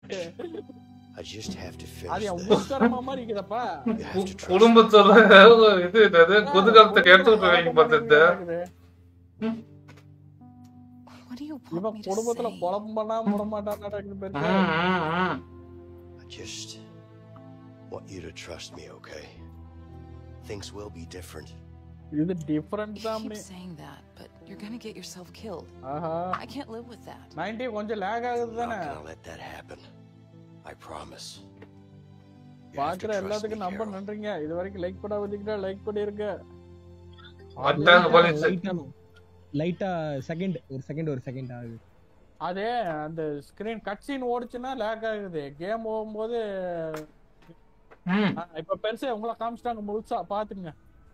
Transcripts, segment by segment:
I just have to அது finish N this. ஊர்க்காரமா மாதிரி இருக்குதப்பா You have to trust me. குடும்பத்தோட இது என்னது குதூகலத்தை எடுத்து விட்டுருவீங்க பார்த்துட்டு What do you இவன் want me to குடும்பத்துல say? புலம்பனா முட மாட்டான் நடக்குது பெருசு ம், ம், ம். I just want you to trust me, okay? Things will be different. இது டிஃபரெண்ட் You தான் keep அப்படி saying that, but you're gonna get yourself கilled. ஆஹா I can't live with that. Ninety கொஞ்சம் லேக் ஆகுது I'm தானே not gonna let that happen. I promise. You have to பாக்குற trust me, எல்லாத்துக்கும் நம்ப Carol. நன்றிங்க இது வரைக்கும் லைக் பண்ண வந்தீங்கன்னா லைக் பண்ணிருங்க வந்தாங்க போலீஸ் லைட்டா லைட்டா செகண்ட் ஒரு செகண்ட் ஒரு செகண்ட் ஆகுது அதே அந்த ஸ்கிரீன் கட் சீன் ஓடுச்சுன்னா லேக் ஆகுது கேம் போகும்போது ம் ஆ, இப்ப பெருசா உங்களை காமிச்சிட்டாங்க முழுசா பாத்துங்க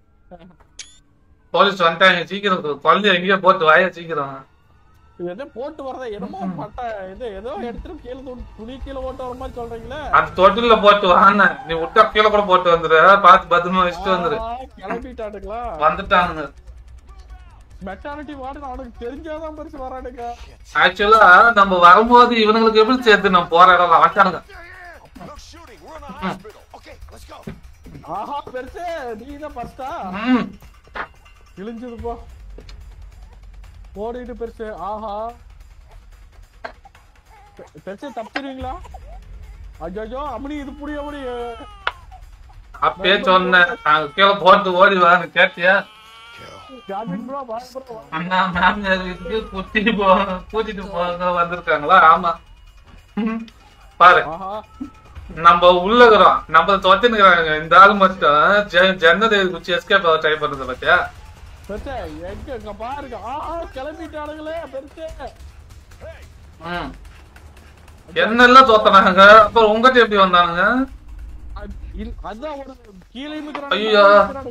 போலீஸ் வந்துட்டாங்க சீக்கிரம் குழந்தைய எங்கேயோ போட்டு வாய சீக்கிரம் இது எதோ போட்டு வரத என்னமோ பட்ட இது ஏதோ எடுத்துட்டு கீழே துணி துணி கீழே ஓட்டு வர மாதிரி சொல்றீங்களே அந்த தொட்டில போட்டு வாங்க நீ விட்டா கீழே கூட போட்டு வந்துரு பார்த்து பத்திரமா வச்சுட்டு வந்துரு ஆ, கிளம்பிட்டானுங்களா வந்துட்டானுங்க மெட்டானிட்டி வார்டு அவனுக்கு தெரிஞ்சாதான் பெருசு வரானுங்க ஆக்சுவலா நம்ம வரும்போது இவனுங்களுக்கு எப்படி சேர்த்து நம்ம போற இடம்லாம் வச்சானுங்க No shooting. We're in a hospital. Okay, let's go. ஆஹா பெருசு நீ தான் ஃபர்ஸ்டா ம் கிழிஞ்சது போ ஓடிட்டு பெருசு ஆஹா பெ- பெருசு தப்பிச்சிருவீங்களா ஐயோ அம்மனி இது புரிய அம்மனி அப்பயே சொன்னேன் அங்க கீழே போட்டு ஓடி வான்னு கேட்டியா Carol, ஜாமின் ப்ரோ வாங்க ப்ரோ அண்ணா மாமியார் வீட்டுக்கு கூட்டிட்டு போ கூட்டிட்டு போக வந்திருக்காங்களா ஆமா ம். பாரு ஆஹா நம்ம உள்ள இருக்கிறோம் நம்ம தொத்தினுக்குறாங்க இந்த ஆள் மட்டும் ஜ- ஜன்னல் குச்சி எஸ்கேப் ஆக ட்ரை பண்றது பாத்தியா பெருசு எங்க இங்க பாருங்க ஆஹா கிளம்பிட்டானுங்களே பெருசு ம். என்னெல்லாம் தோத்தனாங்க அப்புறம் உங்ககிட்ட எப்படி வந்தானுங்க அ- இல்ல, அதான் ஒரு கீழே ஐயோ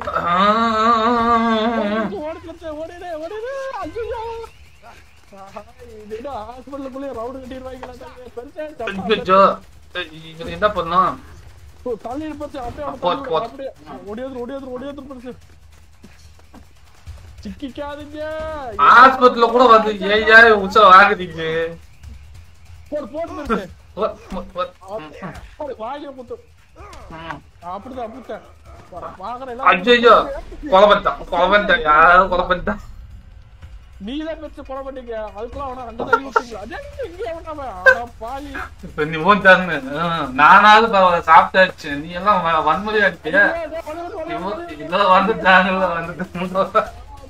ஓடி பெருசு ஓடிடு ஓடிடு ஐயோ ஆஹா, இது என்ன ஹாஸ்பிட்டலுக்குள்ளே ரவுண்டு கட்டிடுவாங்களா பெருசு ஐயோ இவன் என்ன பண்ணோம் தள்ளி பெருசு அப்படியே அவனை போட், தள்ளி போட். விடு, அப்படியே ஒடியாந்து ஒடியாந்து ஒடியாந்து பெருசு சிக்கிக்காதீங்க ஹாஸ்பிட்டல்ல கூட வந்து ஏயா உச்ச வாங்குறீங்க போடு போடு பெருசு ஒ- ஒ- ஒ- போடு, வாயில குத்து ம். அப்படிதான் அப்படித்தான் வாங்குற ஐயோ கொலை பண்ணிட்டான் கொலை பண்ணிட்டான் யாரும் கொலை பண்ணிட்டான் நீ தான் பெருசு கொலை பண்ணீங்க அதுக்குள்ள அவனை அங்க தள்ளி விட்டீங்களா அதே இங்கே அவன் ஆனா பாவி இப்ப நீ மூஞ்சான்னு நானாவது பரவாயில்ல சாப்பிட்டாச்சு நீ எல்லாம் வ- வன்முறை அடிப்பிய இதோ வந்துட்டாங்கல்ல வந்துட்டு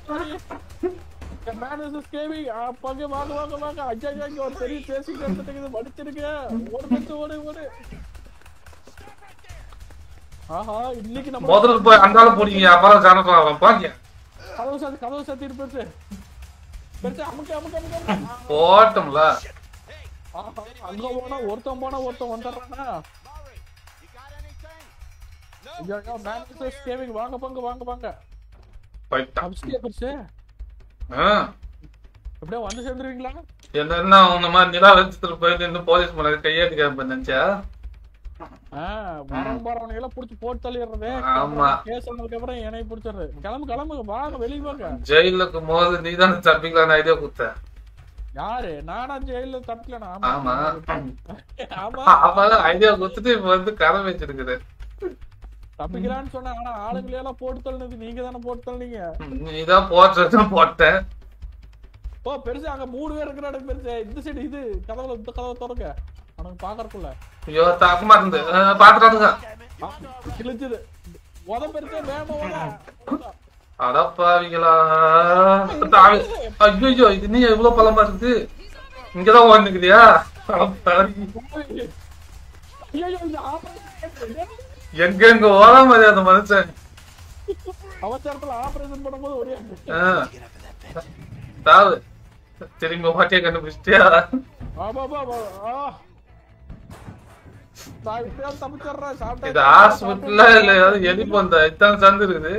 மேன் இஸ் ஸ்கேவிங் பங்கு வாங்க வாங்க வாங்க ஐயா ஐயா, இங்க ஒரு பெரிய பேசிட்டு எடுத்துட்டு மடிச்சிருக்க ஓடு பெருசு ஓடு ஓடு ஆஹா இன்னைக்கு நம்ம முதல்ல போய் அந்த ஆளு போடுங்க அப்புறம் ஜனக்கலாம் போங்க கதவு சாத்தி கதவு சாத்திட்டு பெருசு பெருசு அமுக்கு அமுக்கு அமுக்கு அமுக்கு. போட்டோம்ல ஆஹா, அங்க போனா ஒருத்தன் போனா ஒருத்தன் வந்துடுறானா ஐயா ஐயா, man is scaving. வாங்க வாங்க வாங்க வாங்க போயிட்டான் அபிஷேக் பெருசு ஆ. எப்படியா வந்து சேர்ந்துருவீங்களா என்னன்னா உன்ன மாதிரி நிலா வச்சுட்டு போயிட்டு இன்னும் போலீஸ் மேல கையெழுத்து கேட்பேன் நினைச்சா வரவன் போறவனை எல்லாம் புடிச்சு போட்டு தள்ளிடுறது ஆமா. கேஸ் சொன்னதுக்கு அப்புறம் என்னை புடிச்சிடுறது கிளம்பு கிளம்புங்க வாங்க வெளிய வாங்க ஜெயிலுக்கு போது நீ தானே தப்பிக்கலான்னு ஐடியா கொடுத்த யாரு நானா ஜெயில தப்பிக்கலனா ஆமா ஆமா அவன் ஐடியா கொடுத்துட்டு இப்ப வந்து கதை வச்சிருக்குது தப்பிக்கலான்னு சொன்னேன் ஆனா ஆளுங்களை எல்லாம் போட்டு தள்ளினது நீங்க தானே போட்டு தள்ளினீங்க நீதான் போட்டதும் போட்டேன் ஓ பெருசு அங்க மூணு பேர் இருக்கிறாங்க பெருசு இந்த சைடு இது கதவுல இந்த கதவை திறக்க அவனுக்கு பாக்கறக்குள்ள ஐயோ தாக்கமா இருந்து பாத்துறானுங்க கிழிச்சது உத பெருசு வேம உத அடப்பாவிங்களா தாவி ஐயோ இது நீ எவ்வளவு பழமா இருக்குது இங்கதான் ஓடுனுக்குதியா அடப்பாவி. ஐயோ இந்த ஆபரேஷன் எங்க எங்க ஓடாம அந்த மனுஷன் அவசரத்துல ஆபரேஷன் பண்ணும்போது ஒரே ஆ. தாவு திரும்பி பாட்டிய கண்டுபிடிச்சிட்டியா ஆமா ஆமா ஆமா. ஆ நான் இப்படியா தப்பிச்சிடுறேன் சாப்பிட்டா இது ஹாஸ்பிட்டல்ல இல்ல ஏதாவது எலி போந்த இத்தனை சந்து இருக்குது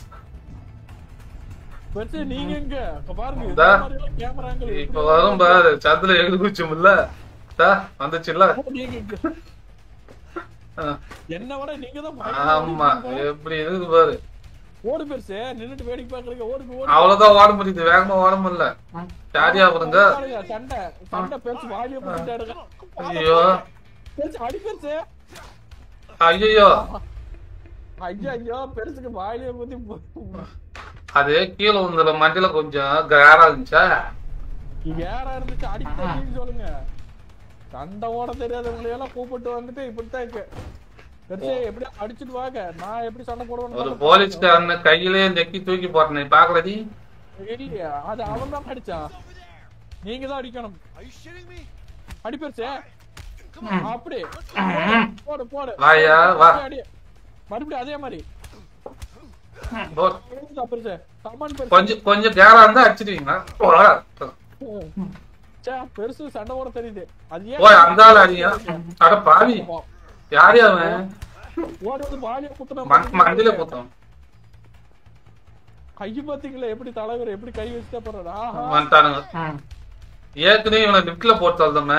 பெருசு நீங்க எங்க அங்க பாருங்க இந்தா. கேமராங்கள் இப்ப வரும் பாரு சத்துல எகுது குச்சுமில்ல தா வந்துச்சுல்ல நீங்க எங்க ஆ. என்ன விட நீங்க தான் ஆமா எப்படி இருக்குது பாரு ஓடு பெருசு நின்னுட்டு வேடிக்கை பாக்குறீங்க ஓடுங்க ஓடு அவ்வளவுதான் ஓட முடியுது வேகமா ஓட முடியல ஜாலியா பாருங்க பாருங்க, சண்டை சண்டை பெருசு வாலிய பண்ணிட்டாடுங்க ஐயோ பெருசு அடி பெருசு ஐயோ ஐயோ ஐயோ பெருசுக்கு வாயிலே குத்தி போ- அது கீழே விழுந்துல மண்டியில கொஞ்சம் கிராரா இருந்துச்சா ஏறா இருந்துச்சு அடிக்க சொல்லுங்க சண்டை ஓட தெரியாதவங்களை எல்லாம் கூப்பிட்டு வந்துட்டு இப்படித்தான் இருக்கு பெருசு எப்படியா அடிச்சுட்டு வாங்க நான் எப்படி சண்டை ஒரு போடுவேன் போலீஸ்காரன கையிலே நெக்கி தூக்கி போட்டேன் பாக்கல நீ இல்லையா அது அவன் தான் அடிச்சான் நீங்க தான் அடிக்கணும் அடி பெருசு அப்படி போடு போடு வாயா, வா. அடி. மறுபடியும் அதே மாதிரி போ. விழுந்துட்டா பெருசு கமான் பெருசு கொஞ்சம் கொஞ்சம் கேரா இருந்தா அடிச்சிடுவீங்களா போடா. ச்சே, பெருசு சண்டை போட தெரியுது அது போய் அந்த ஆள் அடிங்க அட பாவி யாரு அவன் ஓடி வந்து வாலிய குத்துனா மண்- மண்டியில போத்தோம் கை பாத்தீங்களா எப்படி தலைவர் எப்படி கை வச்சுட்டா போறாரு ஆஹா வந்துட்டானுங்க ம். ஏற்கனவே இவனை லிப்ட்ல போட்டு தள்ளுமே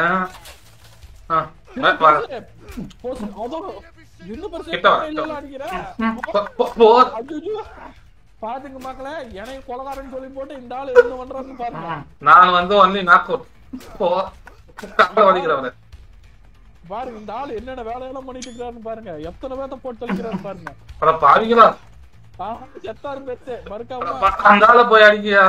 போஸ், அதோட இன்னும் பெருசு கிட்ட வா, இல்ல, இல்ல, அடிக்கிற. ஐயையோ. பாத்துங்க மக்களே என்னைய கொலகாரன்னு சொல்லி போட்டு இந்த ஆளு என்ன பண்றாருன்னு பாருங்க நான் வந்து ஒன்லி நாக் அவுட் போ கால வலிக்கிறவன பாருங்க இந்த ஆளு என்னென்ன வேலையெல்லாம் பண்ணிட்டு இருக்கிறாருன்னு பாருங்க எத்தனை பேத்த போட்டு தெளிக்கிறாரு பாருங்க அட பாவிங்களா ஆஹா, செத்தாரு பெருசு மறுக்காம அந்த ஆள போய் அடிக்கியா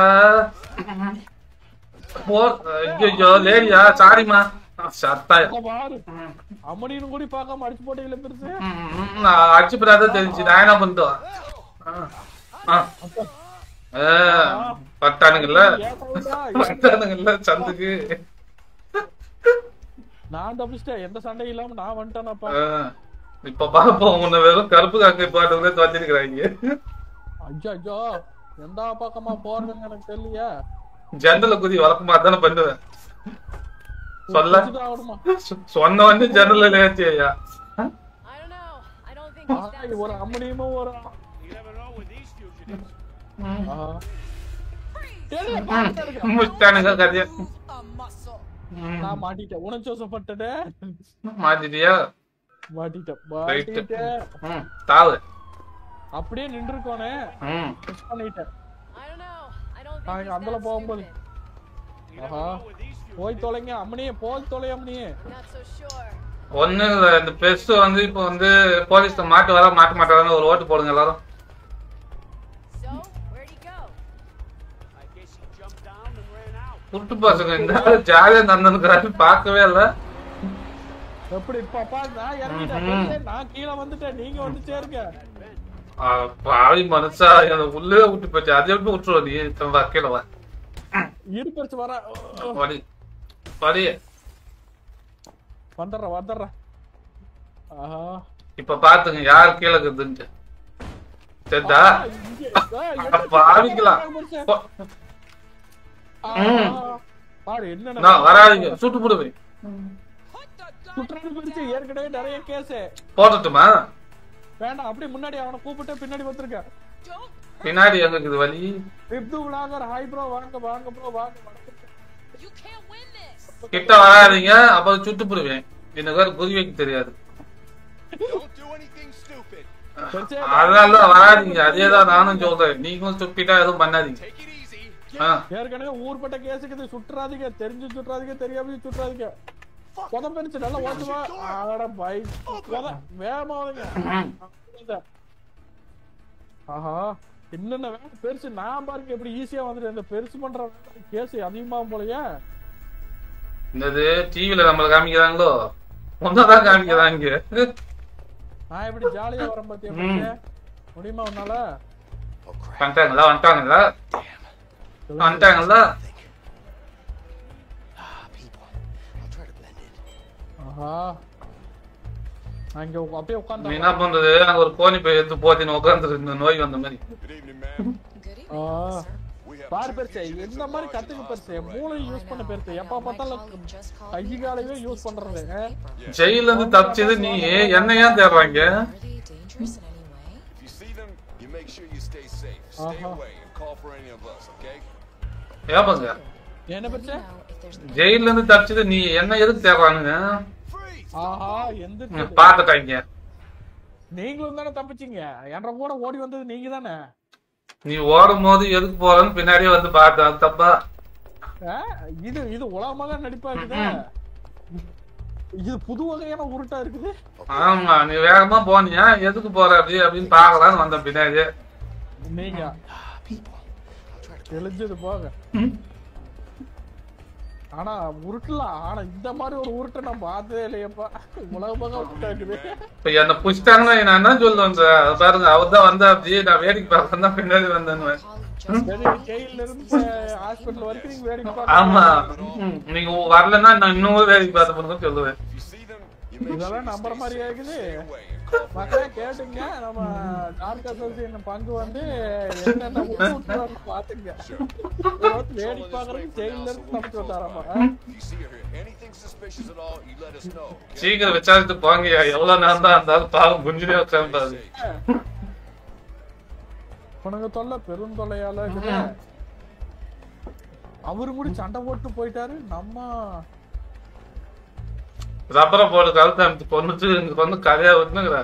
போ ஐயோ லேடியா சாரிமா சத்தாய அங்க பாரு அம்மனின்னு கூட பார்க்காம அடிச்சு போட்டீங்களே பெருசு நான் அடிச்சு பிராத தெரிஞ்சு நான் என்ன பண்ணிட்டோம் பட்டானுங்கல்ல ஏன் சொல்றா? பட்டானுங்கல்ல சந்துக்கு நான் தப்பிச்சிட்டேன் எந்த சண்டையும் இல்லாம நான் வந்துட்டேனப்பா ஆ, இப்ப பாப்போம் உன்னை வெறும் கருப்பு காக்கை பாட்டுல துவச்சிருக்கிறாங்க ஐயோ ஐயோ எந்த பக்கமா போறதுன்னு எனக்கு தெரியலையே ஜன்னல குதி வழக்கமா தானே பண்ணுவேன் சொல்ல குதிச்சுதான் ஆகணுமா? சொ- சொன்ன வந்து ஜன்னல ஏத்தி ஐயா I don't know. I don't think he's ah, that ஒரு அம்மனியுமும் ஒரு ஆ. ஏலே, பாத்துட்டே இருக்கேன். முடிச்சிட்டானுங்க கதைய நான் மாட்டிட்டேன் உணர்ச்சோசப்பட்டேன் மாத்திட்டியா மாட்டிட்டேன் Right. மாட்டிட்டேன் ம் தாவு அப்படியே நின்றுக்கோனே ம் மிஸ் பண்ணிட்டேன் I don't know. I don't think நான் he's அந்தல that போகும்போது stupid. ஆஹா போய் தொலைங்க அம்மனியே போய் தொலை அம்மனியே Not so sure. ஒண்ணு இல்ல இந்த பெஸ்ட் வந்து இப்ப வந்து போலீஸ்ல மாட்டு வர மாட்ட மாட்டாங்க ஒரு ஓட்டு போடுங்க எல்லாரும் So, where'd he go? புட்டு பசங்க இந்த ஆளு ஜாலியா நடந்துக்கிறாரு பார்க்கவே இல்ல எப்படி பாப்பா நான் இறங்கிட்டேன் ம்ஹும். பெருசே, நான் கீழே வந்துட்டேன் நீங்க வந்து சேருங்க ஆ, பாவி மனுஷா எனக்கு உள்ளே விட்டு போச்சு அதை எப்படி விட்டுருவ நீ தம் வா கீழே வா இரு பெருசு வர வடி வடி வந்துடுறேன் வந்துடுறேன் ஆஹா இப்ப பாத்துங்க யார் கீழே இருக்குதுன்ட்டு சரிதா ஆ, இங்க- ஆ, என்ன பாவிக்கலாம் பெருசு? போ- ஆஹா. ம். பாரு என்ன நான் வராதீங்க சுட்டு போடுவேன் குற்றம் பிரிச்சு ஏற்கனவே நிறைய கேஸ் போடட்டுமா வேண்டாம் அப்படியே முன்னாடி அவனை கூப்பிட்டு பின்னாடி வந்திருக்க பின்னாடி எங்க இருக்குது வலி விப்து விளாகர் ஹாய் ப்ரோ வாங்க வாங்க ப்ரோ வாங்க வணக்கம். You can't win this. கிட்ட வராதீங்க அப்புறம் சுட்டு போடுவேன் எனக்கு வேற குறி வைக்க தெரியாது பெருசே, அதனால தான் வராதீங்க அதேதான் நானும் சொல்றேன் நீங்களும் சுப்பிட்டா எதுவும் பண்ணாதீங்க ஆ, ஏற்கனவே ஊர்பட்ட கேஸுக்கு இது சுட்டுறாதீங்க தெரிஞ்சு சுட்டுறாதீங்க தெரியாம சுட்டுறாதீங்க கொதம் பெருச்சு நல்லா ஓட்டுவா ஆட பைக் கொத வேகமா வாங்க ம். ஆஹா என்னென்ன வேலை பெருசு நான் பாருங்க எப்படி ஈஸியா வந்துட்டு இந்த பெருசு பண்ற கேஸ் அதிகமாகும் போலயே என்னது டிவில நம்மள காமிக்கிறாங்களோ ஒன்னதான் காமிக்கிறாங்க நான் எப்படி ஜாலியா வரேன் பாத்தியா பெருசே? முடியுமா உன்னால Oh crap. வந்துட்டாங்களா வந்துட்டாங்களா வந்துட்டாங்களா Ah, people. I'll try to blend in. ஆஹா நான் இங்க உக்க- அப்படியே நீ உட்காந்து என்ன பண்றது அங்க ஒரு கோணி போய் எடுத்து போத்தின்னு உட்காந்துருக்கு இந்த நோய் வந்த மாதிரி Good evening, ma'am. Good ah evening, sir. We have பாரு two பெருசே fugitives இந்த மாதிரி charged கத்துக்கு in பெருசே hospital மூளை right யூஸ் பண்ண I பெருசு know, எப்ப my பார்த்தாலும் colleague just called கை me காலையே because யூஸ் these பண்றது stories in the paper. ஜெயில இருந்து தப்பிச்சது நீ என்ன ஏன் தேடுறாங்க Are they dangerous in any way? If you see them, you make sure you stay safe. Stay Uh-huh. away and call for any of us, okay? ஏப்பாங்க என்ன Let me பெருசே know if there's ஜெயில இருந்து தப்பிச்சது நீ என்ன எதுக்கு தேடுறானுங்க Freeze! ஆஹா எந்த பாத்துட்டாங்க நீங்களும் தானே தப்பிச்சீங்க என்ற கூட ஓடி வந்தது நீங்க தானே நீ ஓடும் போது எதுக்கு போறன்னு பின்னாடியே வந்து பார்த்தா அது தப்பா இது இது உலகமாக நடிப்பா இருக்குதே இது புது வகையான உருட்டா இருக்குது ஆமா நீ வேகமா போனியா எதுக்கு போற அப்படி அப்படின்னு பாக்கலான்னு வந்த பின்னாடி நீங்க People. I'll try to தெளிஞ்சது போக ஆனா உருட்டலாம் ஆனா இந்த மாதிரி ஒரு உருட்டை நான் பார்த்ததே இல்லையப்பா உலக பக்கம் உருட்டா இருக்குது இப்ப என்ன புடிச்சிட்டாங்கன்னா நான் என்ன சொல்லுவேன் சார் பாருங்க அவர் தான் வந்தா அப்படி நான் வேடிக்கை பார்க்க தான் பின்னாடி வந்தேன்னு Colleague just சரி ஜெயில இருந்து ஹாஸ்பிட்டல் வரைக்கும் நீங்க வேடிக்கை ஆமா பார்க்க ம், நீங்க வரலன்னா நான் இன்னும் வேடிக்கை பார்த்து பண்ணுங்க சொல்லுவேன் If you see them, you make sure இதெல்லாம் you நம்புற stay மாதிரியா safe. இருக்குது Stay away and call for மக்களே கேட்டுங்க நம்ம டார்க் அசோசியேஷன் பங்கு வந்து என்னென்ன உருட்டுறான்னு பாத்துங்க இதை வந்து வேடிக்கை பாக்குறது ஜெயில இருந்து தப்பிச்சு வந்தாராமா If you see or hear anything suspicious at all, you let us know. okay? சீக்கிரம் விசாரித்து போங்கய்யா எவ்வளவு நேரம் தான் இருந்தாலும் பாவம் குஞ்சுனே உட்காந்துட்டாரு உனக்கு தொல்லை பெரும் தொல்லையால இருக்குது அவரு கூட சண்டை போட்டு போயிட்டாரு நம்ம ரப்பரை போட்டு கழுத்து அமைச்சு கொண்டுட்டு இங்க வந்து கதையா விட்டுனுங்கிற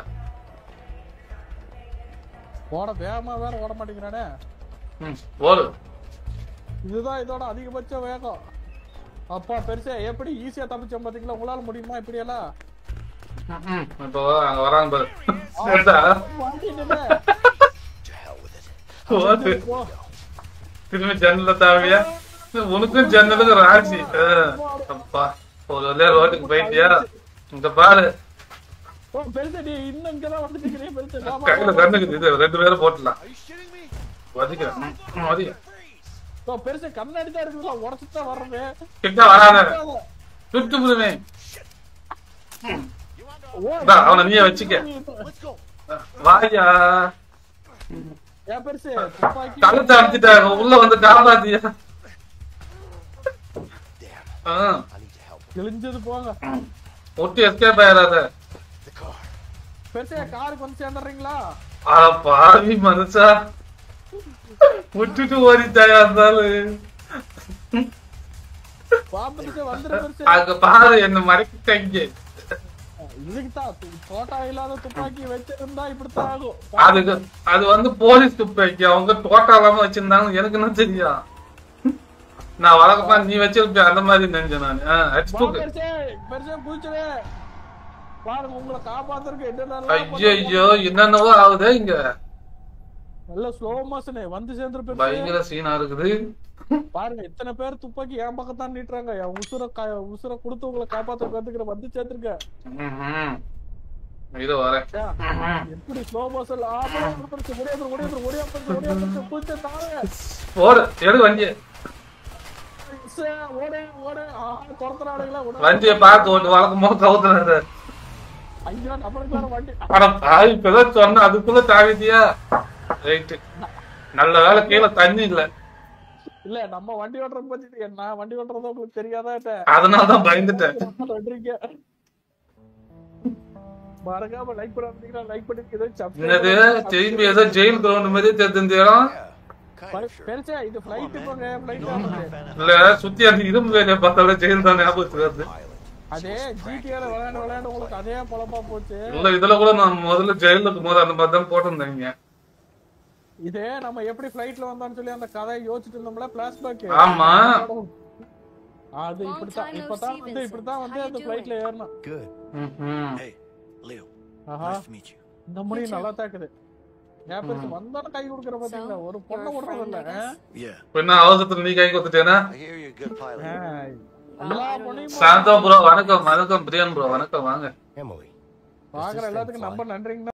ஓட வேகமா வேற ஓட மாட்டேங்கிறானே ம் போடு இதுதான் இதோட அதிகபட்ச வேகம் அப்பா பெருசா எப்படி ஈஸியா தப்பிச்சோம் பாத்தீங்களா உங்களால முடியுமா இப்படி எல்லாம் ம், ம். இப்போ அங்க வராங்க பாரு சரிடா. மாட்டிட்டுமே. To hell with it. போடு போ. திரும்பி ஜன்னல தாவியா உனக்கும் ஜன்னலுக்கு ராசி ஆ, அப்பா ஒரு வழியா ரோட்டுக்கு போயிட்டியா இங்க பாரு ஓ, பெருசா நீ இன்னும் இங்கதான் வந்துட்டு இருக்கிறீங்க, பெருசா. வா, வா, கையில வா. கண்ணுக்கு இது ரெண்டு பேரும் போட்டுலாம் Are you shitting me? வதிக்கிறேன் ம், ம், வதி ஓ, பெருசா கண்ணாடி தான் இருக்குதுல உடச்சுட்டு தான் வர்றது கிட்ட வராத சுட்டு புடுவேன் ஓ, இந்தா, அவனை நீயே வச்சுக்க. வாயா ஏன் பெருசு துப்பாக்கி கழுத்தை அடிச்சுட்டாங்க உள்ள வந்து காப்பாத்தியா Damn. Ah, I need to help. கிழிஞ்சது போங்க ஒட்டி எஸ்கேப் ஆயிடாத The car. பெருசா காருக்கு வந்து சேர்ந்துடுறீங்களா அட பாவி மனுஷா விட்டுட்டு ஓடிட்டாயா இருந்தாலும் பாம்புக்கு வந்துரு பெருசு அங்க பாரு என்ன மறைக்கிட்டாங்க இதுக்கு தான் தோட்டா இல்லாத துப்பாக்கி வச்சிருந்தா இப்படித்தான் ஆகும் அதுக்கு அது வந்து போலீஸ் துப்பாக்கி அவங்க தோட்டா இல்லாம வச்சிருந்தாங்க எனக்கு என்ன தெரியும் நான் வழக்கமா நீ வச்சிருப்ப அந்த மாதிரி நினைச்சேன் நான் வா, அடிச்சு பெருசே பெருசே குதிச்சுடு பாருங்க உங்களை காப்பாத்துறதுக்கு என்னென்ன ஐயோ என்னென்னவோ ஆகுது இங்க நல்ல ஸ்லோ மோஷன் வந்து சேர்ந்துரு பெருசு பயங்கர சீனா இருக்குது பாருங்க இத்தனை பேர் துப்பாக்கி என் பக்கம் தான் நீட்டுறாங்க என் உசுர கா- உசுர கொடுத்து உங்களை காப்பாத்த கத்துக்கிற வந்து சேர்த்திருக்க ம்ஹும். இது வரேன் எப்படி ஸ்லோ மோஷன் ஆமா பெருசு முடியாது முடியாது முடியாது முடியாது குதிச்சு தாங்க போடு எடு வண்டிய சே, ஓடு ஓடு ஆஹா துரத்துறானுங்களா விட வண்டியை பார்த்து ஓட்டு வழக்கமா கவுத்துறாரு ஐயோ நம்மளுக்கு வேற வண்டி ஆனா பாய் இப்பதான் சொன்ன அதுக்குள்ள தாவிட்டியா ரைட்டு நல்ல வேலை கீழே தண்ணி இல்ல இல்ல நம்ம வண்டி ஓட்டுறத பத்தி நான் வண்டி ஓட்டுறது உங்களுக்கு தெரியாதா அதனாலதான் பயந்துட்டேன் நன்றிங்க மறக்காம லைக் பண்ணாதீங்கன்னா லைக் பண்ணிட்டு என்னது திரும்பி ஏதோ ஜெயில் கிரவுண்ட் மாதிரி தெரிஞ்ச இடம் Yeah. Kind of sure. பெருசா இது ஃபிளைட் போங்க ஃபிளைட் இல்ல சுத்தி அந்த இரும்பு வேலையை பார்த்தாலும் ஜெயில் தான் ஞாபகத்துக்கு வருது Pilot. அதே ஜிடிஆர் விளையாண்டு விளையாண்டு உங்களுக்கு அதே பொழப்பா போச்சு இல்ல இதுல கூட நான் முதல்ல ஜெயில இருக்கும் போது அந்த மாதிரி தான் போட்டிருந்தேங்க இதே நம்ம எப்படி ஃபிளைட்ல வந்தோம்னு சொல்லி அந்த கதையை யோசிச்சுட்டு இருந்தோம்ல பிளாஷ்பேக் ஆமா அது இப்படித்தான் இப்பதான் வந்து இப்படித்தான் வந்து அந்த ஃபிளைட்ல ஏறணும் Good. ம்ஹும். Hey, Leo. Aha Nice to meet you. இந்த முறை நல்லா தாக்குது ஏன் பெருசு வந்தாலும் கை கொடுக்குற பாத்தீங்களா ஒரு பொண்ணை You're a கொடுறது friend, இல்ல I guess. Yeah. என்ன அவசரத்துல நீ கை கொடுத்துட்டேனா I hear you're a good pilot. எல்லா பொண்ணையும் சாந்தா ப்ரோ வணக்கம் வணக்கம் பிரியன் ப்ரோ வணக்கம் வாங்க Emily. பாக்குற எல்லாத்துக்கும் நம்ம நன்றிங்க